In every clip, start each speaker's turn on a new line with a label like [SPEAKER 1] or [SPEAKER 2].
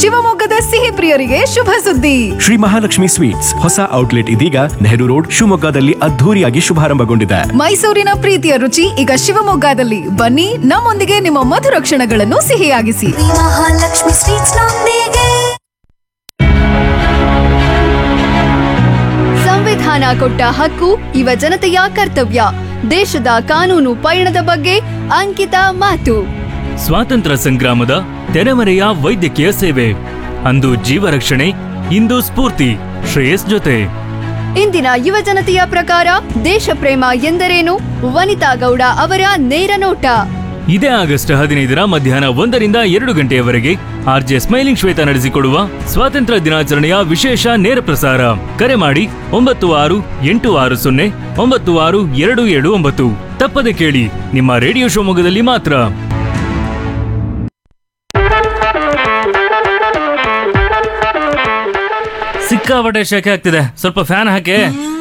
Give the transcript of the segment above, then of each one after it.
[SPEAKER 1] ಶಿವಮೊಗ್ಗದ ಸಿಹಿ ಪ್ರಿಯರಿಗೆ ಶುಭ ಸುದ್ದಿ
[SPEAKER 2] ಶ್ರೀ ಮಹಾಲಕ್ಷ್ಮಿ ಸ್ವೀಟ್ಸ್ ಹೊಸ ಔಟ್ಲೆಟ್ ಇದೀಗ ನೆಹರು ರೋಡ್ ಶಿವಮೊಗ್ಗದಲ್ಲಿ ಅದ್ಧೂರಿಯಾಗಿ ಶುಭಾರಂಭಗೊಂಡಿದೆ
[SPEAKER 1] ಮೈಸೂರಿನ ಪ್ರೀತಿಯ ರುಚಿ ಈಗ ಶಿವಮೊಗ್ಗದಲ್ಲಿ ಬನ್ನಿ ನಮ್ಮೊಂದಿಗೆ ನಿಮ್ಮ ಮಧುರ ಕ್ಷಣಗಳನ್ನು ಸಿಹಿಯಾಗಿಸಿ
[SPEAKER 3] ಮಹಾಲಕ್ಷ್ಮಿ ಸ್ವೀಟ್ಸ್ ನೊಂದಿಗೆ
[SPEAKER 1] ಸಂವಿಧಾನ ಕೊಟ್ಟ ಹಕ್ಕು ಯುವ ಜನತೆಯ ಕರ್ತವ್ಯ ದೇಶದ ಕಾನೂನು ಪಯಣದ ಬಗ್ಗೆ ಅಂಕಿತ ಮಾತು
[SPEAKER 4] ಸ್ವಾತಂತ್ರ್ಯ ಸಂಗ್ರಾಮದ ತೆರೆಮರೆಯ ವೈದ್ಯಕೀಯ ಸೇವೆ ಅಂದು ಜೀವ ರಕ್ಷಣೆ ಇಂದು ಸ್ಫೂರ್ತಿ ಶ್ರೇಯಸ್ ಜೊತೆ
[SPEAKER 1] ಇಂದಿನ ಯುವ ಜನತೆಯ ಪ್ರಕಾರ ದೇಶ ಪ್ರೇಮ ಎಂದರೇನು ವನಿತಾ ಗೌಡ ಅವರ ನೇರ ನೋಟ
[SPEAKER 4] ಇದೇ ಆಗಸ್ಟ್ ಹದಿನೈದರ ಮಧ್ಯಾಹ್ನ ಒಂದರಿಂದ ಎರಡು ಗಂಟೆಯವರೆಗೆ ಆರ್ಜೆ ಸ್ಮೈಲಿಂಗ್ ಶ್ವೇತ ನಡೆಸಿಕೊಡುವ ಸ್ವಾತಂತ್ರ್ಯ ದಿನಾಚರಣೆಯ ವಿಶೇಷ ನೇರ ಪ್ರಸಾರ ಕರೆ ಮಾಡಿ ಒಂಬತ್ತು ಆರು ಎಂಟು ಆರು ಸೊನ್ನೆ ಒಂಬತ್ತು ಆರು ಎರಡು ಏಳು ಒಂಬತ್ತು ತಪ್ಪದೆ ಕೇಳಿ ನಿಮ್ಮ ರೇಡಿಯೋ ಶಿವಮೊಗ್ಗದಲ್ಲಿ ಮಾತ್ರ ಸಿಕ್ಕಾಪಟ್ಟೆ ಶೆಕೆ ಆಗ್ತಿದೆ ಸ್ವಲ್ಪ ಫ್ಯಾನ್ ಹಾಕಿ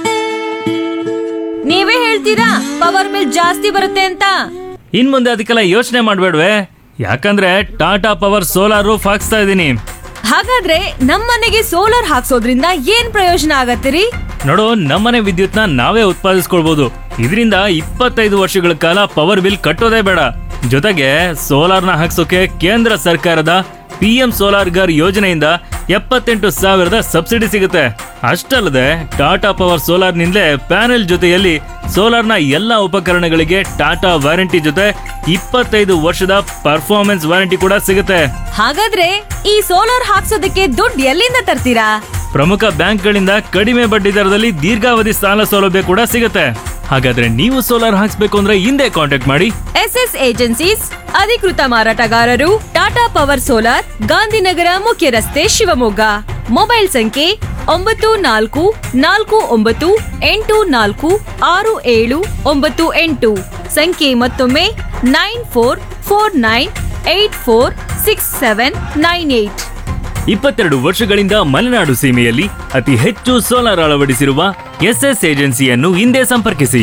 [SPEAKER 5] ನೀವೇ ಹೇಳ್ತೀರಾ ಪವರ್ ಬಿಲ್ ಜಾಸ್ತಿ ಬರುತ್ತೆ ಅಂತ
[SPEAKER 4] ಇನ್ ಮುಂದೆ ಅದಕ್ಕೆಲ್ಲ ಯೋಚನೆ ಮಾಡ್ಬೇಡ್ವೆ ಯಾಕಂದ್ರೆ ಟಾಟಾ ಪವರ್ ಸೋಲಾರ್ ರೂಫ್ ಹಾಕ್ಸ್ತಾ ಇದ್ದೀನಿ
[SPEAKER 5] ಹಾಗಾದ್ರೆ ನಮ್ಮನೆಗೆ ಸೋಲಾರ್ ಹಾಕ್ಸೋದ್ರಿಂದ ಏನ್ ಪ್ರಯೋಜನ ಆಗತ್ತಿರಿ
[SPEAKER 4] ನೋಡು ನಮ್ಮನೆ ವಿದ್ಯುತ್ನ ನಾವೇ ಉತ್ಪಾದಿಸ್ಕೊಳ್ಬಹುದು ಇದರಿಂದ ಇಪ್ಪತ್ತೈದು ವರ್ಷಗಳ ಕಾಲ ಪವರ್ ಬಿಲ್ ಕಟ್ಟೋದೇ ಬೇಡ ಜೊತೆಗೆ ಸೋಲಾರ್ನ ಹಾಕ್ಸೋಕೆ ಕೇಂದ್ರ ಸರ್ಕಾರದ ಪಿ ಎಂ ಸೋಲಾರ್ ಗರ್ ಯೋಜನೆಯಿಂದ ಎಪ್ಪತ್ತೆಂಟು ಸಾವಿರದ ಸಬ್ಸಿಡಿ ಸಿಗುತ್ತೆ ಅಷ್ಟಲ್ಲದೆ ಟಾಟಾ ಪವರ್ ಸೋಲಾರ್ನಿಂದಲೇ ಪ್ಯಾನೆಲ್ ಜೊತೆಯಲ್ಲಿ ಸೋಲಾರ್ನ ಎಲ್ಲ ಉಪಕರಣಗಳಿಗೆ ಟಾಟಾ ವಾರಂಟಿ ಜೊತೆ ಇಪ್ಪತ್ತೈದು ವರ್ಷದ ಪರ್ಫಾರ್ಮೆನ್ಸ್ ವಾರಂಟಿ ಕೂಡ ಸಿಗುತ್ತೆ
[SPEAKER 5] ಹಾಗಾದ್ರೆ ಈ ಸೋಲಾರ್ ಹಾಕ್ಸೋದಕ್ಕೆ ದುಡ್ಡು ಎಲ್ಲಿಂದ ತರ್ತೀರಾ
[SPEAKER 4] ಪ್ರಮುಖ ಬ್ಯಾಂಕ್ಗಳಿಂದ ಕಡಿಮೆ ಬಡ್ಡಿ ದರದಲ್ಲಿ ದೀರ್ಘಾವಧಿ ಸಾಲ ಸೌಲಭ್ಯ ಕೂಡ ಸಿಗುತ್ತೆ ಹಾಗಾದ್ರೆ ನೀವು ಸೋಲಾರ್ ಹಾಕ್ಸ್ಬೇಕು ಅಂದ್ರೆ ಹಿಂದೆ ಕಾಂಟ್ಯಾಕ್ಟ್ ಮಾಡಿ
[SPEAKER 5] ಎಸ್ ಎಸ್ ಏಜೆನ್ಸೀಸ್ ಅಧಿಕೃತ ಮಾರಾಟಗಾರರು ಟಾಟಾ ಪವರ್ ಸೋಲಾರ್ ಗಾಂಧಿನಗರ ಮುಖ್ಯ ರಸ್ತೆ ಶಿವಮೊಗ್ಗ ಮೊಬೈಲ್ ಸಂಖ್ಯೆ ಒಂಬತ್ತು ನಾಲ್ಕು ನಾಲ್ಕು ಒಂಬತ್ತು ಎಂಟು ನಾಲ್ಕು ಆರು ಏಳು ಒಂಬತ್ತು ಎಂಟು ಸಂಖ್ಯೆ ಮತ್ತೊಮ್ಮೆ nine four four nine eight four six seven nine eight
[SPEAKER 4] ಇಪ್ಪತ್ತೆರಡು ವರ್ಷಗಳಿಂದ ಮಲೆನಾಡು ಸೀಮೆಯಲ್ಲಿ ಅತಿ ಹೆಚ್ಚು ಸೋಲಾರ್ ಅಳವಡಿಸಿರುವ ಎಸ್ಎಸ್ ಏಜೆನ್ಸಿಯನ್ನು ಹಿಂದೆ ಸಂಪರ್ಕಿಸಿ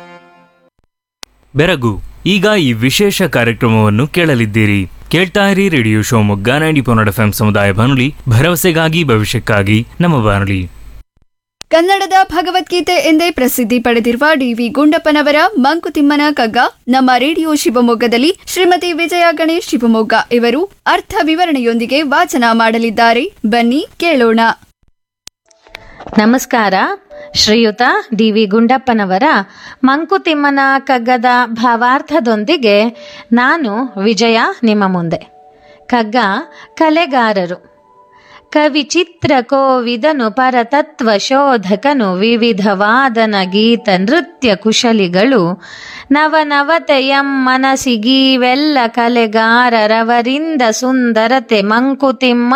[SPEAKER 4] ಬೆರಗು ಈಗ ಈ ವಿಶೇಷ ಕಾರ್ಯಕ್ರಮವನ್ನು ಕೇಳಲಿದ್ದೀರಿ ಕೇಳ್ತಾ ಇರಿ ರೇಡಿಯೋ ಶಿವಮೊಗ್ಗ ನೈಂಟಿ ಪೊನ್ನಡ ಎಫ್ ಸಮುದಾಯ ಬಾನುಲಿ ಭರವಸೆಗಾಗಿ ಭವಿಷ್ಯಕ್ಕಾಗಿ ನಮ್ಮ ಬಾನುಲಿ
[SPEAKER 1] ಕನ್ನಡದ ಭಗವದ್ಗೀತೆ ಎಂದೇ ಪ್ರಸಿದ್ಧಿ ಪಡೆದಿರುವ ಡಿವಿ ಗುಂಡಪ್ಪನವರ ಮಂಕುತಿಮ್ಮನ ಕಗ್ಗ ನಮ್ಮ ರೇಡಿಯೋ ಶಿವಮೊಗ್ಗದಲ್ಲಿ ಶ್ರೀಮತಿ ವಿಜಯ ಗಣೇಶ್ ಶಿವಮೊಗ್ಗ ಇವರು ಅರ್ಥ ವಿವರಣೆಯೊಂದಿಗೆ ವಾಚನ ಮಾಡಲಿದ್ದಾರೆ ಬನ್ನಿ ಕೇಳೋಣ
[SPEAKER 6] ನಮಸ್ಕಾರ ಶ್ರೀಯುತ ಡಿ ವಿ ಗುಂಡಪ್ಪನವರ ಮಂಕುತಿಮ್ಮನ ಕಗ್ಗದ ಭಾವಾರ್ಥದೊಂದಿಗೆ ನಾನು ವಿಜಯ ನಿಮ್ಮ ಮುಂದೆ ಕಗ್ಗ ಕಲೆಗಾರರು ಕವಿ ಚಿತ್ರ ಕೋವಿದನು ಪರತತ್ವ ಶೋಧಕನು ವಿವಿಧ ವಾದನ ಗೀತ ನೃತ್ಯ ಕುಶಲಿಗಳು ನವನವತೆಯಂ ಮನಸಿಗೀವೆಲ್ಲ ಕಲೆಗಾರರವರಿಂದ ಸುಂದರತೆ ಮಂಕುತಿಮ್ಮ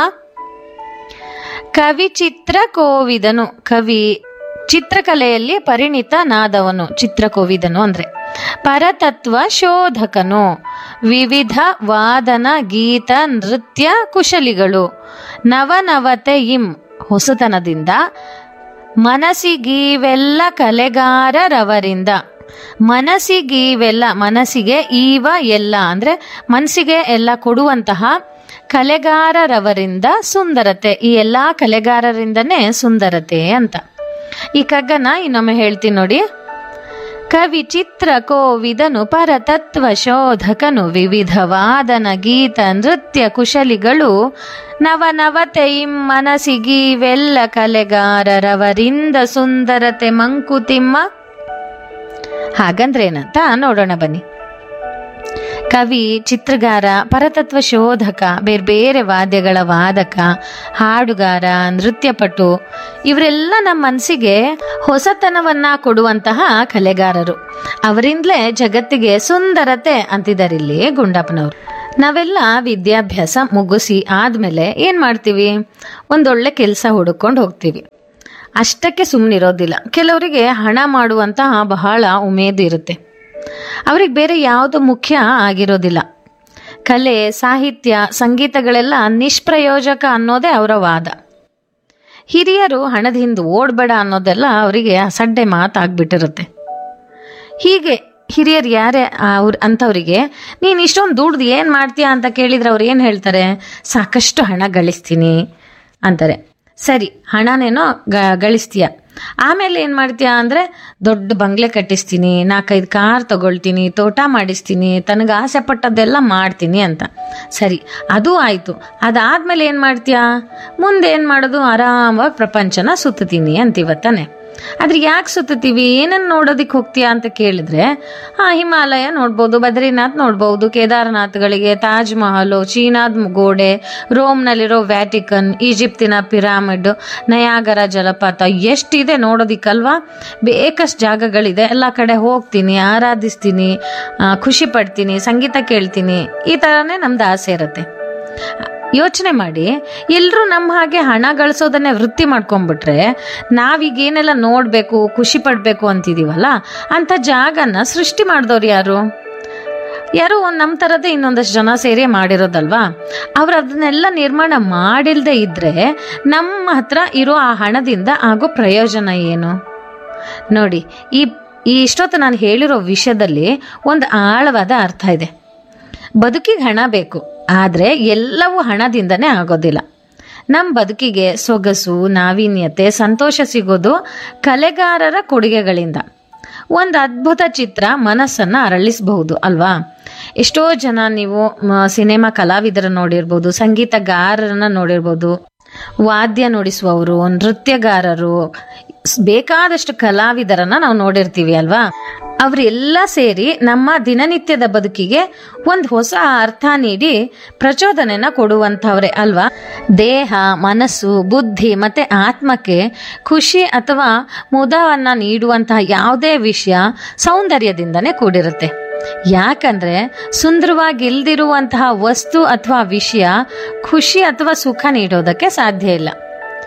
[SPEAKER 6] ಕವಿ ಚಿತ್ರ ಕೋವಿದನು ಕವಿ ಚಿತ್ರಕಲೆಯಲ್ಲಿ ಪರಿಣಿತನಾದವನು ಚಿತ್ರಕೋವಿದನು ಅಂದ್ರೆ ಪರತತ್ವ ಶೋಧಕನು ವಿವಿಧ ವಾದನ ಗೀತ ನೃತ್ಯ ಕುಶಲಿಗಳು ನವನವತೆ ಇಂ ಹೊಸತನದಿಂದ ಮನಸ್ಸಿಗೀವೆಲ್ಲ ಕಲೆಗಾರರವರಿಂದ ಮನಸ್ಸಿಗೀವೆಲ್ಲ ಮನಸ್ಸಿಗೆ ಈವ ಎಲ್ಲ ಅಂದ್ರೆ ಮನಸ್ಸಿಗೆ ಎಲ್ಲ ಕೊಡುವಂತಹ ಕಲೆಗಾರರವರಿಂದ ಸುಂದರತೆ ಈ ಎಲ್ಲಾ ಕಲೆಗಾರರಿಂದನೇ ಸುಂದರತೆ ಅಂತ ಈ ಕಗ್ಗನ ಇನ್ನೊಮ್ಮೆ ಹೇಳ್ತೀನಿ ನೋಡಿ ಕವಿ ಚಿತ್ರ ಕೋವಿದನು ಪರತತ್ವ ಶೋಧಕನು ವಿವಿಧ ವಾದನ ಗೀತ ನೃತ್ಯ ಕುಶಲಿಗಳು ನವನವತೆ ಇಂ ಮನಸ್ಸಿಗೀವೆಲ್ಲ ಕಲೆಗಾರರವರಿಂದ ಸುಂದರತೆ ಮಂಕುತಿಮ್ಮ ಹಾಗಂದ್ರೇನಂತ ನೋಡೋಣ ಬನ್ನಿ ಕವಿ ಚಿತ್ರಗಾರ ಪರತತ್ವ ಶೋಧಕ ಬೇರೆ ಬೇರೆ ವಾದ್ಯಗಳ ವಾದಕ ಹಾಡುಗಾರ ನೃತ್ಯಪಟು ಇವರೆಲ್ಲ ನಮ್ಮ ಮನಸ್ಸಿಗೆ ಹೊಸತನವನ್ನ ಕೊಡುವಂತಹ ಕಲೆಗಾರರು ಅವರಿಂದಲೇ ಜಗತ್ತಿಗೆ ಸುಂದರತೆ ಅಂತಿದಾರಿಲ್ಲಿ ಗುಂಡಪ್ಪನವರು ನಾವೆಲ್ಲ ವಿದ್ಯಾಭ್ಯಾಸ ಮುಗಿಸಿ ಆದ್ಮೇಲೆ ಏನ್ ಮಾಡ್ತೀವಿ ಒಂದೊಳ್ಳೆ ಕೆಲಸ ಹುಡುಕೊಂಡು ಹೋಗ್ತೀವಿ ಅಷ್ಟಕ್ಕೆ ಸುಮ್ಮನಿರೋದಿಲ್ಲ ಕೆಲವರಿಗೆ ಹಣ ಮಾಡುವಂತಹ ಬಹಳ ಉಮೇದು ಇರುತ್ತೆ ಅವ್ರಿಗೆ ಬೇರೆ ಯಾವುದು ಮುಖ್ಯ ಆಗಿರೋದಿಲ್ಲ ಕಲೆ ಸಾಹಿತ್ಯ ಸಂಗೀತಗಳೆಲ್ಲ ನಿಷ್ಪ್ರಯೋಜಕ ಅನ್ನೋದೇ ಅವರ ವಾದ ಹಿರಿಯರು ಹಣದ ಹಿಂದೆ ಓಡಬೇಡ ಅನ್ನೋದೆಲ್ಲ ಅವರಿಗೆ ಅಸಡ್ಡೆ ಮಾತಾಗ್ಬಿಟ್ಟಿರುತ್ತೆ ಹೀಗೆ ಹಿರಿಯರು ಯಾರೇ ಅವ್ರ ಅಂಥವ್ರಿಗೆ ನೀನು ಇಷ್ಟೊಂದು ದುಡ್ದು ಏನು ಮಾಡ್ತೀಯಾ ಅಂತ ಕೇಳಿದ್ರೆ ಅವ್ರು ಏನು ಹೇಳ್ತಾರೆ ಸಾಕಷ್ಟು ಹಣ ಗಳಿಸ್ತೀನಿ ಅಂತಾರೆ ಸರಿ ಹಣನೇನೋ ಗ ಗಳಿಸ್ತೀಯ ಆಮೇಲೆ ಏನು ಮಾಡ್ತೀಯಾ ಅಂದರೆ ದೊಡ್ಡ ಬಂಗ್ಲೆ ಕಟ್ಟಿಸ್ತೀನಿ ನಾಲ್ಕೈದು ಕಾರ್ ತಗೊಳ್ತೀನಿ ತೋಟ ಮಾಡಿಸ್ತೀನಿ ತನಗೆ ಆಸೆ ಪಟ್ಟದ್ದೆಲ್ಲ ಮಾಡ್ತೀನಿ ಅಂತ ಸರಿ ಅದು ಆಯಿತು ಅದಾದಮೇಲೆ ಏನು ಮಾಡ್ತೀಯಾ ಮುಂದೆ ಏನು ಮಾಡೋದು ಆರಾಮಾಗಿ ಪ್ರಪಂಚನ ಸುತ್ತೀನಿ ಅಂತೀವತ್ತಾನೆ ಆದ್ರೆ ಯಾಕೆ ಸುತ್ತೀವಿ ಏನನ್ನು ನೋಡೋದಕ್ಕೆ ಹೋಗ್ತೀಯಾ ಅಂತ ಕೇಳಿದ್ರೆ ಆ ಹಿಮಾಲಯ ನೋಡ್ಬೋದು ಬದ್ರಿನಾಥ್ ನೋಡ್ಬೋದು ಕೇದಾರನಾಥ್ಗಳಿಗೆ ತಾಜ್ ಮಹಲು ಚೀನಾದ ಗೋಡೆ ರೋಮ್ನಲ್ಲಿರೋ ವ್ಯಾಟಿಕನ್ ಈಜಿಪ್ತಿನ ಪಿರಾಮಿಡ್ ನಯಾಗರ ಜಲಪಾತ ಎಷ್ಟಿದೆ ನೋಡೋದಿಕ್ಕಲ್ವಾ ಬೇಕಷ್ಟು ಜಾಗಗಳಿದೆ ಎಲ್ಲ ಕಡೆ ಹೋಗ್ತೀನಿ ಆರಾಧಿಸ್ತೀನಿ ಆ, ಖುಷಿ ಪಡ್ತೀನಿ ಸಂಗೀತ ಕೇಳ್ತೀನಿ ಈ ಥರನೇ ನಮ್ದು ಆಸೆ ಇರುತ್ತೆ ಯೋಚನೆ ಮಾಡಿ ಎಲ್ಲರೂ ನಮ್ಮ ಹಾಗೆ ಹಣ ಗಳಿಸೋದನ್ನೇ ವೃತ್ತಿ ಮಾಡ್ಕೊಂಡ್ಬಿಟ್ರೆ ನಾವೀಗ ಏನೆಲ್ಲ ನೋಡಬೇಕು ಖುಷಿ ಪಡಬೇಕು ಅಂತಿದೀವಲ್ಲ ಅಂಥ ಜಾಗನ ಸೃಷ್ಟಿ ಮಾಡಿದವ್ರು ಯಾರು ಯಾರೋ ಒಂದು ನಮ್ಮ ಥರದೇ ಇನ್ನೊಂದಷ್ಟು ಜನ ಸೇರಿ ಮಾಡಿರೋದಲ್ವಾ ಅವ್ರು ಅದನ್ನೆಲ್ಲ ನಿರ್ಮಾಣ ಮಾಡಿಲ್ದೇ ಇದ್ರೆ ನಮ್ಮ ಹತ್ರ ಇರೋ ಆ ಹಣದಿಂದ ಆಗೋ ಪ್ರಯೋಜನ ಏನು ನೋಡಿ ಈ ಈ ಇಷ್ಟೊತ್ತು ನಾನು ಹೇಳಿರೋ ವಿಷಯದಲ್ಲಿ ಒಂದು ಆಳವಾದ ಅರ್ಥ ಇದೆ ಬದುಕಿಗೆ ಹಣ ಬೇಕು ಆದರೆ ಎಲ್ಲವೂ ಹಣದಿಂದನೇ ಆಗೋದಿಲ್ಲ ನಮ್ಮ ಬದುಕಿಗೆ ಸೊಗಸು ನಾವೀನ್ಯತೆ ಸಂತೋಷ ಸಿಗೋದು ಕಲೆಗಾರರ ಕೊಡುಗೆಗಳಿಂದ ಒಂದು ಅದ್ಭುತ ಚಿತ್ರ ಮನಸ್ಸನ್ನು ಅರಳಿಸಬಹುದು ಅಲ್ವಾ ಎಷ್ಟೋ ಜನ ನೀವು ಮ, ಸಿನಿಮಾ ಕಲಾವಿದರ ನೋಡಿರ್ಬೋದು ಸಂಗೀತಗಾರರನ್ನ ನೋಡಿರ್ಬೋದು ವಾದ್ಯ ನುಡಿಸುವವರು ನೃತ್ಯಗಾರರು ಸ್- ಬೇಕಾದಷ್ಟು ಕಲಾವಿದರನ್ನ ನಾವು ನೋಡಿರ್ತೀವಿ ಅಲ್ವಾ ಅವರೆಲ್ಲ ಸೇರಿ ನಮ್ಮ ದಿನನಿತ್ಯದ ಬದುಕಿಗೆ ಒಂದು ಹೊಸ ಅರ್ಥ ನೀಡಿ ಪ್ರಚೋದನೆನ ಕೊಡುವಂಥವ್ರೆ ಅಲ್ವಾ ದೇಹ ಮನಸ್ಸು ಬುದ್ಧಿ ಮತ್ತೆ ಆತ್ಮಕ್ಕೆ ಖುಷಿ ಅಥವಾ ಮುದವನ್ನ ನೀಡುವಂತಹ ಯಾವುದೇ ವಿಷಯ ಸೌಂದರ್ಯದಿಂದನೇ ಕೂಡಿರುತ್ತೆ ಯಾಕಂದ್ರೆ ಸುಂದರವಾಗಿ ಇಲ್ದಿರುವಂತಹ ವಸ್ತು ಅಥವಾ ವಿಷಯ ಖುಷಿ ಅಥವಾ ಸುಖ ನೀಡೋದಕ್ಕೆ ಸಾಧ್ಯ ಇಲ್ಲ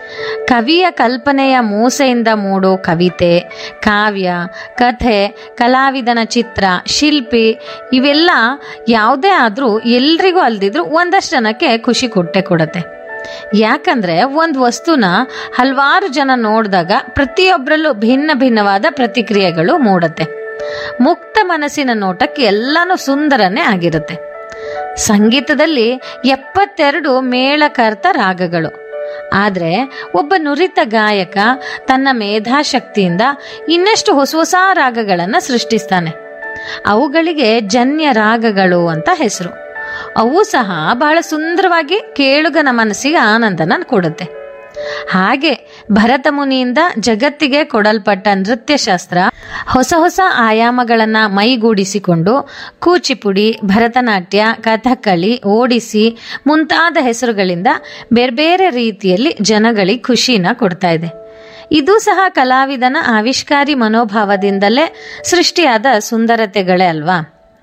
[SPEAKER 6] ಕವಿಯ ಕಲ್ಪನೆಯ ಮೂಸೆಯಿಂದ ಮೂಡೋ ಕವಿತೆ ಕಾವ್ಯ ಕಥೆ ಕಲಾವಿದನ ಚಿತ್ರ ಶಿಲ್ಪಿ ಇವೆಲ್ಲ ಯಾವುದೇ ಆದರೂ ಎಲ್ರಿಗೂ ಅಲ್ದಿದ್ರು ಒಂದಷ್ಟು ಜನಕ್ಕೆ ಖುಷಿ ಕೊಟ್ಟೆ ಕೊಡುತ್ತೆ ಯಾಕಂದ್ರೆ ಒಂದು ವಸ್ತುನ ಹಲವಾರು ಜನ ನೋಡಿದಾಗ ಪ್ರತಿಯೊಬ್ಬರಲ್ಲೂ ಭಿನ್ನ ಭಿನ್ನವಾದ ಪ್ರತಿಕ್ರಿಯೆಗಳು ಮೂಡುತ್ತೆ ಮುಕ್ತ ಮನಸ್ಸಿನ ನೋಟಕ್ಕೆ ಎಲ್ಲನೂ ಸುಂದರನೇ ಆಗಿರುತ್ತೆ ಸಂಗೀತದಲ್ಲಿ ಎಪ್ಪತ್ತೆರಡು ಮೇಳಕರ್ತ ರಾಗಗಳು ಆದರೆ ಒಬ್ಬ ನುರಿತ ಗಾಯಕ ತನ್ನ ಮೇಧಾಶಕ್ತಿಯಿಂದ ಇನ್ನಷ್ಟು ಹೊಸ ಹೊಸ ರಾಗಗಳನ್ನು ಸೃಷ್ಟಿಸ್ತಾನೆ ಅವುಗಳಿಗೆ ಜನ್ಯ ರಾಗಗಳು ಅಂತ ಹೆಸರು ಅವು ಸಹ ಬಹಳ ಸುಂದರವಾಗಿ ಕೇಳುಗನ ಮನಸ್ಸಿಗೆ ಆನಂದನ ಕೊಡುತ್ತೆ ಹಾಗೆ ಭರತ ಮುನಿಯಿಂದ ಜಗತ್ತಿಗೆ ಕೊಡಲ್ಪಟ್ಟ ನೃತ್ಯಶಾಸ್ತ್ರ ಹೊಸ ಹೊಸ ಆಯಾಮಗಳನ್ನ ಮೈಗೂಡಿಸಿಕೊಂಡು ಕೂಚಿಪುಡಿ ಭರತನಾಟ್ಯ ಕಥಕ್ಕಳಿ ಓಡಿಸಿ ಮುಂತಾದ ಹೆಸರುಗಳಿಂದ ಬೇರೆ ಬೇರೆ ರೀತಿಯಲ್ಲಿ ಜನಗಳಿಗೆ ಖುಷಿನ ಕೊಡ್ತಾ ಇದೆ ಇದು ಸಹ ಕಲಾವಿದನ ಆವಿಷ್ಕಾರಿ ಮನೋಭಾವದಿಂದಲೇ ಸೃಷ್ಟಿಯಾದ ಸುಂದರತೆಗಳೇ ಅಲ್ವಾ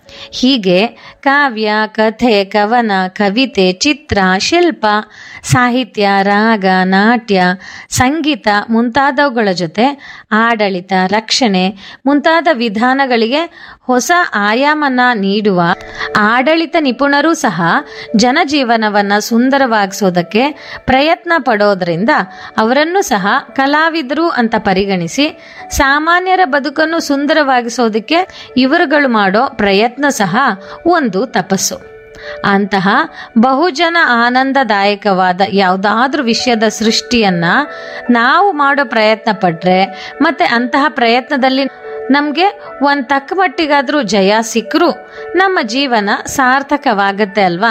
[SPEAKER 6] ಹೀಗೆ ಕಾವ್ಯ ಕಥೆ ಕವನ ಕವಿತೆ ಚಿತ್ರ ಶಿಲ್ಪ ಸಾಹಿತ್ಯ ರಾಗ ನಾಟ್ಯ ಸಂಗೀತ ಮುಂತಾದವುಗಳ ಜೊತೆ ಆಡಳಿತ ರಕ್ಷಣೆ ಮುಂತಾದ ವಿಧಾನಗಳಿಗೆ ಹೊಸ ಆಯಾಮನ ನೀಡುವ ಆಡಳಿತ ನಿಪುಣರೂ ಸಹ ಜನಜೀವನವನ್ನ ಸುಂದರವಾಗಿಸೋದಕ್ಕೆ ಪ್ರಯತ್ನ ಪಡೋದ್ರಿಂದ ಅವರನ್ನು ಸಹ ಕಲಾವಿದರು ಅಂತ ಪರಿಗಣಿಸಿ ಸಾಮಾನ್ಯರ ಬದುಕನ್ನು ಸುಂದರವಾಗಿಸೋದಕ್ಕೆ ಇವರುಗಳು ಮಾಡೋ ಪ್ರಯತ್ನ ಸಹ ಒಂದು ತಪಸ್ಸು ಅಂತಹ ಬಹುಜನ ಆನಂದದಾಯಕವಾದ ಯಾವುದಾದ್ರೂ ವಿಷಯದ ಸೃಷ್ಟಿಯನ್ನ ನಾವು ಮಾಡೋ ಪ್ರಯತ್ನ ಪಟ್ರೆ ಮತ್ತೆ ಅಂತಹ ಪ್ರಯತ್ನದಲ್ಲಿ ನಮಗೆ ಒಂದು ತಕ್ಕ ಮಟ್ಟಿಗಾದ್ರೂ ಜಯ ಸಿಕ್ಕರೂ ನಮ್ಮ ಜೀವನ ಸಾರ್ಥಕವಾಗತ್ತೆ ಅಲ್ವಾ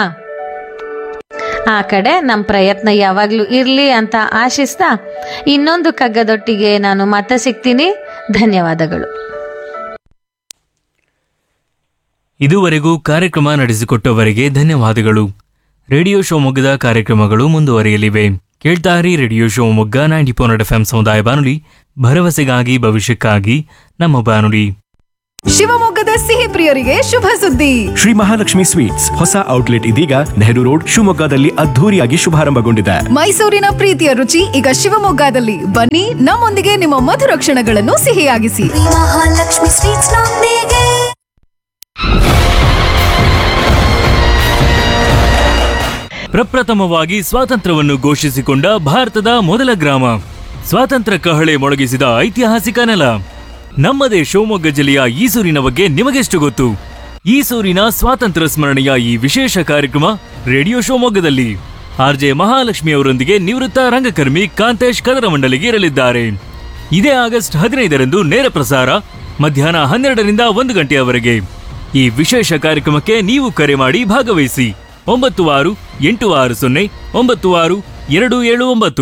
[SPEAKER 6] ಆ ಕಡೆ ನಮ್ಮ ಪ್ರಯತ್ನ ಯಾವಾಗಲೂ ಇರಲಿ ಅಂತ ಆಶಿಸ್ತಾ ಇನ್ನೊಂದು ಕಗ್ಗದೊಟ್ಟಿಗೆ ನಾನು ಮತ್ತೆ ಸಿಗ್ತೀನಿ ಧನ್ಯವಾದಗಳು
[SPEAKER 4] ಇದುವರೆಗೂ ಕಾರ್ಯಕ್ರಮ ನಡೆಸಿಕೊಟ್ಟವರಿಗೆ ಧನ್ಯವಾದಗಳು ರೇಡಿಯೋ ಶಿವಮೊಗ್ಗದ ಕಾರ್ಯಕ್ರಮಗಳು ಮುಂದುವರಿಯಲಿವೆ ಕೇಳ್ತಾರಿ radio Shivamogga ninety four F M ಸಮುದಾಯ ಬಾನುಲಿ ಭರವಸೆಗಾಗಿ ಭವಿಷ್ಯಕ್ಕಾಗಿ ನಮ್ಮ ಬಾನುಲಿ
[SPEAKER 7] ಶಿವಮೊಗ್ಗದ ಸಿಹಿ ಪ್ರಿಯರಿಗೆ ಶುಭ ಸುದ್ದಿ
[SPEAKER 2] ಶ್ರೀ ಮಹಾಲಕ್ಷ್ಮಿ ಸ್ವೀಟ್ಸ್ ಹೊಸ ಔಟ್ಲೆಟ್ ಇದೀಗ ನೆಹರು ರೋಡ್ ಶಿವಮೊಗ್ಗದಲ್ಲಿ ಅದ್ಧೂರಿಯಾಗಿ ಶುಭಾರಂಭಗೊಂಡಿದೆ
[SPEAKER 7] ಮೈಸೂರಿನ ಪ್ರೀತಿಯ ರುಚಿ ಈಗ ಶಿವಮೊಗ್ಗದಲ್ಲಿ ಬನ್ನಿ ನಮ್ಮೊಂದಿಗೆ ನಿಮ್ಮ ಮಧುರ ಕ್ಷಣಗಳನ್ನು ಸಿಹಿಯಾಗಿಸಿ
[SPEAKER 3] ಮಹಾಲಕ್ಷ್ಮಿ ಸ್ವೀಟ್ಸ್ ನೊಂದಿಗೆ
[SPEAKER 4] ಪ್ರಪ್ರಥಮವಾಗಿ ಸ್ವಾತಂತ್ರ್ಯವನ್ನು ಘೋಷಿಸಿಕೊಂಡ ಭಾರತದ ಮೊದಲ ಗ್ರಾಮ ಸ್ವಾತಂತ್ರ್ಯ ಕಹಳೆ ಮೊಳಗಿಸಿದ ಐತಿಹಾಸಿಕ ನೆಲ ನಮ್ಮದೇ ಶಿವಮೊಗ್ಗ ಜಿಲ್ಲೆಯ ಈಸೂರಿನ ಬಗ್ಗೆ ನಿಮಗೆಷ್ಟು ಗೊತ್ತು ಈಸೂರಿನ ಸ್ವಾತಂತ್ರ್ಯ ಸ್ಮರಣೆಯ ಈ ವಿಶೇಷ ಕಾರ್ಯಕ್ರಮ ರೇಡಿಯೋ ಶಿವಮೊಗ್ಗದಲ್ಲಿ ಆರ್ಜೆ ಮಹಾಲಕ್ಷ್ಮಿ ಅವರೊಂದಿಗೆ ನಿವೃತ್ತ ರಂಗಕರ್ಮಿ ಕಾಂತೇಶ್ ಕದರಮಂಡಲಿಗೆ ಇರಲಿದ್ದಾರೆ ಇದೇ ಆಗಸ್ಟ್ ಹದಿನೈದರಂದು ನೇರ ಪ್ರಸಾರ ಮಧ್ಯಾಹ್ನ ಹನ್ನೆರಡರಿಂದ ಒಂದು ಗಂಟೆಯವರೆಗೆ ಈ ವಿಶೇಷ ಕಾರ್ಯಕ್ರಮಕ್ಕೆ ನೀವು ಕರೆ ಮಾಡಿ ಭಾಗವಹಿಸಿ ಒಂಬತ್ತು ಆರು ಎಂಟು ಆರು ಸೊನ್ನೆ ಒಂಬತ್ತು ಆರು ಎರಡು ಏಳು ಒಂಬತ್ತು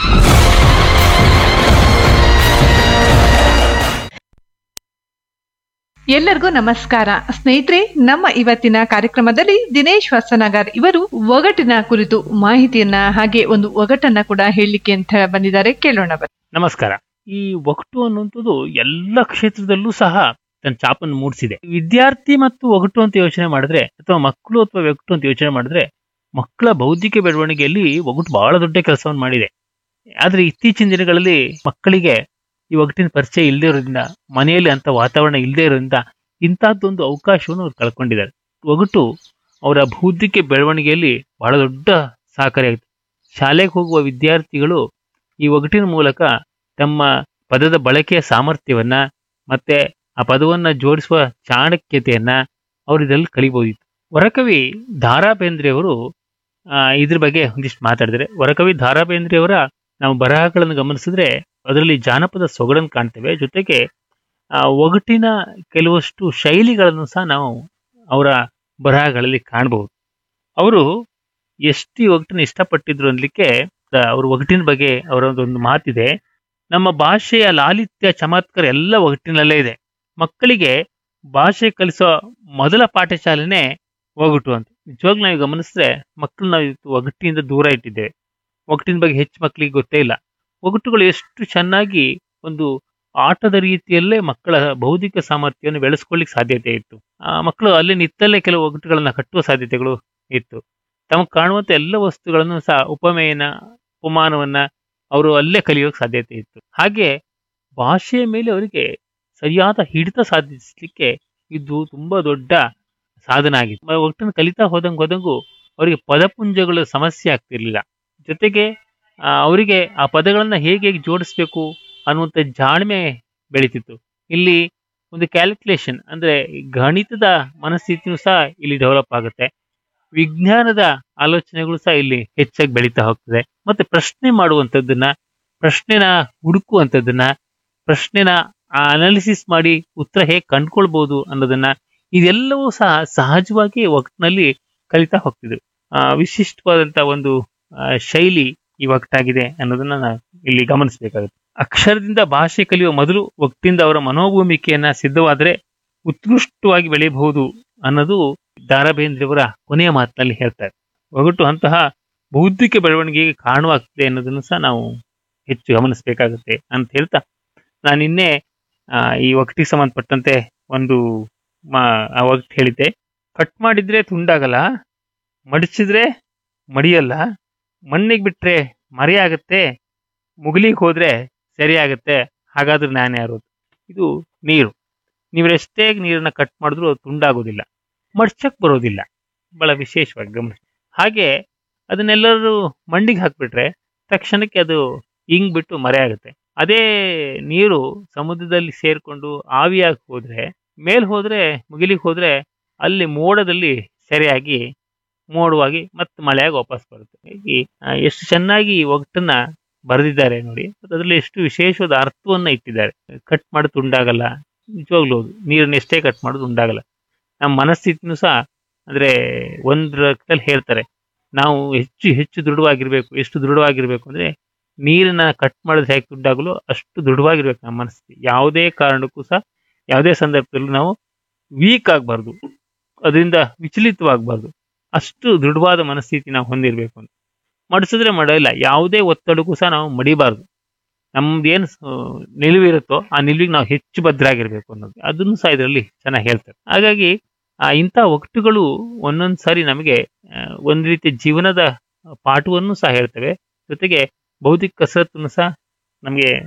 [SPEAKER 8] ಎಲ್ಲರಿಗೂ ನಮಸ್ಕಾರ ಸ್ನೇಹಿತರೆ ನಮ್ಮ ಇವತ್ತಿನ ಕಾರ್ಯಕ್ರಮದಲ್ಲಿ ದಿನೇಶ್ ಹೊಸನಗರ್ ಇವರು ಒಗಟಿನ ಕುರಿತು ಮಾಹಿತಿಯನ್ನ ಹಾಗೆ ಒಂದು ಒಗಟನ್ನ ಕೂಡ ಹೇಳಲಿಕ್ಕೆ ಅಂತ ಬಂದಿದ್ದಾರೆ ಕೇಳೋಣ ಬನ್ನಿ.
[SPEAKER 9] ನಮಸ್ಕಾರ ಈ ಒಗಟು ಅನ್ನುವಂಥದ್ದು ಎಲ್ಲ ಕ್ಷೇತ್ರದಲ್ಲೂ ಸಹ ತನ್ನ ಚಾಪನ್ನು ಮೂಡಿಸಿದೆ ವಿದ್ಯಾರ್ಥಿ ಮತ್ತು ಒಗಟು ಅಂತ ಯೋಚನೆ ಮಾಡಿದ್ರೆ ಅಥವಾ ಮಕ್ಕಳು ಅಥವಾ ಒಗಟು ಅಂತ ಯೋಚನೆ ಮಾಡಿದ್ರೆ ಮಕ್ಕಳ ಬೌದ್ಧಿಕ ಬೆಳವಣಿಗೆಯಲ್ಲಿ ಒಗಟು ಬಹಳ ದೊಡ್ಡ ಕೆಲಸವನ್ನು ಮಾಡಿದೆ ಆದ್ರೆ ಇತ್ತೀಚಿನ ದಿನಗಳಲ್ಲಿ ಮಕ್ಕಳಿಗೆ ಈ ಒಗಟಿನ ಪರಿಚಯ ಇಲ್ಲದೆ ಇರೋದ್ರಿಂದ ಮನೆಯಲ್ಲಿ ಅಂತ ವಾತಾವರಣ ಇಲ್ಲದೆ ಇರೋದ್ರಿಂದ ಇಂತಹದ್ದೊಂದು ಅವಕಾಶವನ್ನು ಅವ್ರು ಕಳ್ಕೊಂಡಿದ್ದಾರೆ ಒಗಟು ಅವರ ಬೌದ್ಧಿಕ ಬೆಳವಣಿಗೆಯಲ್ಲಿ ಬಹಳ ದೊಡ್ಡ ಸಹಕಾರಿಯಾಗಿದೆ ಶಾಲೆಗೆ ಹೋಗುವ ವಿದ್ಯಾರ್ಥಿಗಳು ಈ ಒಗಟಿನ ಮೂಲಕ ತಮ್ಮ ಪದದ ಬಳಕೆಯ ಸಾಮರ್ಥ್ಯವನ್ನ ಮತ್ತೆ ಆ ಪದವನ್ನ ಜೋಡಿಸುವ ಚಾಣಕ್ಯತೆಯನ್ನ ಅವರು ಇದರಲ್ಲಿ ಕಲಿಬಹುದಿತ್ತು ವರಕವಿ ದಾರಾ ಬೇಂದ್ರೆಯವರು ಆ, ಇದ್ರ ಬಗ್ಗೆ ಒಂದಿಷ್ಟು ಮಾತಾಡಿದರೆ ವರಕವಿ ದಾರಾ ಬೇಂದ್ರೆಯವರ ನಾವು ಬರಹಗಳನ್ನು ಗಮನಿಸಿದ್ರೆ ಅದರಲ್ಲಿ ಜಾನಪದ ಸೊಗಡನ್ನು ಕಾಣ್ತೇವೆ ಜೊತೆಗೆ ಆ, ಒಗಟಿನ ಕೆಲವಷ್ಟು ಶೈಲಿಗಳನ್ನು ಸಹ ನಾವು ಅವರ ಬರಹಗಳಲ್ಲಿ ಕಾಣಬಹುದು ಅವರು ಎಷ್ಟು ಈ ಒಗಟನ್ನು ಇಷ್ಟಪಟ್ಟಿದ್ರು ಅನ್ಲಿಕ್ಕೆ ಅವ್ರ ಒಗಟಿನ ಬಗ್ಗೆ ಅವರ ಒಂದು ಮಾತಿದೆ ನಮ್ಮ ಭಾಷೆಯ ಲಾಲಿತ್ಯ ಚಮತ್ಕಾರ ಎಲ್ಲ ಒಗಟಿನಲ್ಲೇ ಇದೆ ಮಕ್ಕಳಿಗೆ ಭಾಷೆ ಕಲಿಸೋ ಮೊದಲ ಪಾಠಶಾಲೆನೇ ಒಗಟು ಅಂತ ನಿಜವಾಗ್ಲೂ ನಾವು ಗಮನಿಸಿದ್ರೆ ಮಕ್ಕಳು ನಾವು ಇವತ್ತು ಒಗಟಿನಿಂದ ದೂರ ಇಟ್ಟಿದ್ದೇವೆ ಒಗಟಿನ ಬಗ್ಗೆ ಹೆಚ್ಚು ಮಕ್ಕಳಿಗೆ ಗೊತ್ತೇ ಇಲ್ಲ ಒಗಟುಗಳು ಎಷ್ಟು ಚೆನ್ನಾಗಿ ಒಂದು ಆಟದ ರೀತಿಯಲ್ಲೇ ಮಕ್ಕಳ ಬೌದ್ಧಿಕ ಸಾಮರ್ಥ್ಯವನ್ನು ಬೆಳೆಸ್ಕೊಳ್ಳಿಕ್ಕೆ ಸಾಧ್ಯತೆ ಇತ್ತು ಆ ಮಕ್ಕಳು ಅಲ್ಲಿ ನಿತ್ತಲ್ಲೇ ಕೆಲವು ಒಗಟುಗಳನ್ನ ಕಟ್ಟುವ ಸಾಧ್ಯತೆಗಳು ಇತ್ತು ತಮಗೆ ಕಾಣುವಂತ ಎಲ್ಲ ವಸ್ತುಗಳನ್ನು ಸಹ ಉಪಮೇಯನ ಉಪಮಾನವನ್ನ ಅವರು ಅಲ್ಲೇ ಕಲಿಯೋಕೆ ಸಾಧ್ಯತೆ ಇತ್ತು ಹಾಗೆ ಭಾಷೆಯ ಮೇಲೆ ಅವರಿಗೆ ಸರಿಯಾದ ಹಿಡಿತ ಸಾಧಿಸಲಿಕ್ಕೆ ಇದು ತುಂಬಾ ದೊಡ್ಡ ಸಾಧನ ಆಗಿತ್ತು ಒಟ್ಟನ್ನು ಕಲಿತಾ ಹೋದಂಗೆ ಹೋದಂಗೂ ಅವರಿಗೆ ಪದಪುಂಜಗಳ ಸಮಸ್ಯೆ ಆಗ್ತಿರ್ಲಿಲ್ಲ ಜೊತೆಗೆ ಆ, ಅವರಿಗೆ ಆ ಪದಗಳನ್ನ ಹೇಗೆ ಹೇಗೆ ಜೋಡಿಸ್ಬೇಕು ಅನ್ನುವಂಥ ಜಾಣ್ಮೆ ಬೆಳೀತಿತ್ತು ಇಲ್ಲಿ ಒಂದು ಕ್ಯಾಲ್ಕುಲೇಷನ್ ಅಂದ್ರೆ ಗಣಿತದ ಮನಸ್ಥಿತಿನೂ ಸಹ ಇಲ್ಲಿ ಡೆವಲಪ್ ಆಗುತ್ತೆ ವಿಜ್ಞಾನದ ಆಲೋಚನೆಗಳು ಸಹ ಇಲ್ಲಿ ಹೆಚ್ಚಾಗಿ ಬೆಳೀತಾ ಹೋಗ್ತದೆ ಮತ್ತೆ ಪ್ರಶ್ನೆ ಮಾಡುವಂಥದ್ದನ್ನ ಪ್ರಶ್ನೆನ ಹುಡುಕುವಂಥದ್ದನ್ನ ಪ್ರಶ್ನೆನ ಅನಾಲಿಸಿಸ್ ಮಾಡಿ ಉತ್ತರ ಹೇಗೆ ಕಂಡ್ಕೊಳ್ಬಹುದು ಅನ್ನೋದನ್ನ ಇದೆಲ್ಲವೂ ಸಹ ಸಹಜವಾಗಿ ಒಟ್ಟಿನಲ್ಲಿ ಕಲಿತಾ ಹೋಗ್ತಿದ್ರು ಆ, ವಿಶಿಷ್ಟವಾದಂತ ಒಂದು ಆ, ಶೈಲಿ ಈ ಒಗಟಾಗಿದೆ ಅನ್ನೋದನ್ನ ನಾವು ಇಲ್ಲಿ ಗಮನಿಸಬೇಕಾಗುತ್ತೆ ಅಕ್ಷರದಿಂದ ಭಾಷೆ ಕಲಿಯುವ ಮೊದಲು ಒಟ್ಟಿಂದ ಅವರ ಮನೋಭೂಮಿಕೆಯನ್ನ ಸಿದ್ಧವಾದರೆ ಉತ್ಕೃಷ್ಟವಾಗಿ ಬೆಳೆಯಬಹುದು ಅನ್ನೋದು ದಾರಾ ಬೇಂದ್ರೆಯವರ ಕೊನೆಯ ಮಾತಿನಲ್ಲಿ ಹೇಳ್ತಾರೆ ಒಗಟು ಅಂತಹ ಬೌದ್ಧಿಕ ಬೆಳವಣಿಗೆಗೆ ಕಾರಣವಾಗ್ತದೆ ಅನ್ನೋದನ್ನು ಸಹ ನಾವು ಹೆಚ್ಚು ಗಮನಿಸಬೇಕಾಗುತ್ತೆ ಅಂತ ಹೇಳ್ತಾ ನಾನು ನಿನ್ನೆ ಆ, ಈ ಒಗಟಿಗೆ ಸಂಬಂಧಪಟ್ಟಂತೆ ಒಂದು ಮಾ- ಆ ಒಗಟು ಹೇಳಿದ್ದೆ ಕಟ್ ಮಾಡಿದ್ರೆ ತುಂಡಾಗಲ್ಲ ಮಡಿಚಿದ್ರೆ ಮಡಿಯಲ್ಲ ಮಣ್ಣಿಗೆ ಬಿಟ್ರೆ ಮರೆಯಾಗತ್ತೆ ಮುಗಿಲಿಗೆ ಹೋದ್ರೆ ಸರಿಯಾಗತ್ತೆ ಹಾಗಾದ್ರೆ ನಾನು ಯಾರು ಇದು ನೀರು ನೀವು ಎಷ್ಟೇ ನೀರನ್ನ ಕಟ್ ಮಾಡಿದ್ರು ಅದು ತುಂಡಾಗೋದಿಲ್ಲ ಮಡ್ಚಕ್ ಬರೋದಿಲ್ಲ ಬಹಳ ವಿಶೇಷವಾಗಿ ಗಮನಿಸಿ ಹಾಗೆ ಅದನ್ನೆಲ್ಲರೂ ಮಣ್ಣಿಗೆ ಹಾಕ್ಬಿಟ್ರೆ ತಕ್ಷಣಕ್ಕೆ ಅದು ಹಿಂಗ್ ಬಿಟ್ಟು ಮರೆಯಾಗುತ್ತೆ ಅದೇ ನೀರು ಸಮುದ್ರದಲ್ಲಿ ಸೇರ್ಕೊಂಡು ಆವಿಯಾಗಿ ಹೋದ್ರೆ ಮೇಲ್ ಹೋದ್ರೆ ಮುಗಿಲಿಗೆ ಹೋದ್ರೆ ಅಲ್ಲಿ ಮೋಡದಲ್ಲಿ ಸೆರೆಯಾಗಿ ಮೋಡವಾಗಿ ಮತ್ತೆ ಮಳೆಯಾಗಿ ವಾಪಸ್ ಬರುತ್ತೆ ಹೀಗೆ ಆ, ಎಷ್ಟು ಚೆನ್ನಾಗಿ ಈ ಒಗಟನ್ನ ಬರೆದಿದ್ದಾರೆ ನೋಡಿ ಅದರಲ್ಲಿ ಎಷ್ಟು ವಿಶೇಷವಾದ ಅರ್ಥವನ್ನ ಇಟ್ಟಿದ್ದಾರೆ ಕಟ್ ಮಾಡಿ ತುಂಡಾಗಲ್ಲ ನಿಜವಾಗ್ಲೂ ಹೌದು. ನೀರನ್ನ ಎಷ್ಟೇ ಕಟ್ ಮಾಡೋದು ಉಂಡಾಗಲ್ಲ ನಮ್ಮ ಮನಸ್ಥಿತಿನೂ ಸಹ ಅಂದ್ರೆ ಒಂದ್ರಲ್ಲಿ ಹೇಳ್ತಾರೆ ನಾವು ಹೆಚ್ಚು ಹೆಚ್ಚು ದೃಢವಾಗಿರ್ಬೇಕು ಎಷ್ಟು ದೃಢವಾಗಿರ್ಬೇಕು ಅಂದ್ರೆ ನೀರನ್ನ ಕಟ್ ಮಾಡಿದ್ರೆ ಹೇಗೆ ದುಡ್ಡಾಗಲು ಅಷ್ಟು ದೃಢವಾಗಿರ್ಬೇಕು ನಮ್ಮ ಮನಸ್ಥಿತಿ ಯಾವುದೇ ಕಾರಣಕ್ಕೂ ಸಹ ಯಾವುದೇ ಸಂದರ್ಭದಲ್ಲೂ ನಾವು ವೀಕ್ ಆಗಬಾರ್ದು ಅದರಿಂದ ವಿಚಲಿತವಾಗಬಾರ್ದು ಅಷ್ಟು ದೃಢವಾದ ಮನಸ್ಥಿತಿ ನಾವು ಹೊಂದಿರಬೇಕು ಅಂತ ಮಡಿಸಿದ್ರೆ ಮಡಿಲ್ಲ ಯಾವುದೇ ಒತ್ತಡಕ್ಕೂ ಸಹ ನಾವು ಮಡಿಬಾರ್ದು ನಮ್ದೇನು ನಿಲುವಿರುತ್ತೋ ಆ ನಿಲುವಿಗೆ ನಾವು ಹೆಚ್ಚು ಭದ್ರಾಗಿರ್ಬೇಕು ಅನ್ನೋದು ಅದನ್ನು ಸಹ ಇದರಲ್ಲಿ ಚೆನ್ನಾಗಿ ಹೇಳ್ತಾರೆ ಹಾಗಾಗಿ ಆ ಇಂಥ ಒಗಟುಗಳು ಒಂದೊಂದು ಸಾರಿ ನಮಗೆ ಆ, ಒಂದು ರೀತಿಯ ಜೀವನದ ಪಾಠವನ್ನು ಸಹ ಹೇಳ್ತವೆ ಜೊತೆಗೆ ಬೌದ್ಧಿಕ ಕಸರತ್ತನ್ನು ಸಹ ನಮಗೆ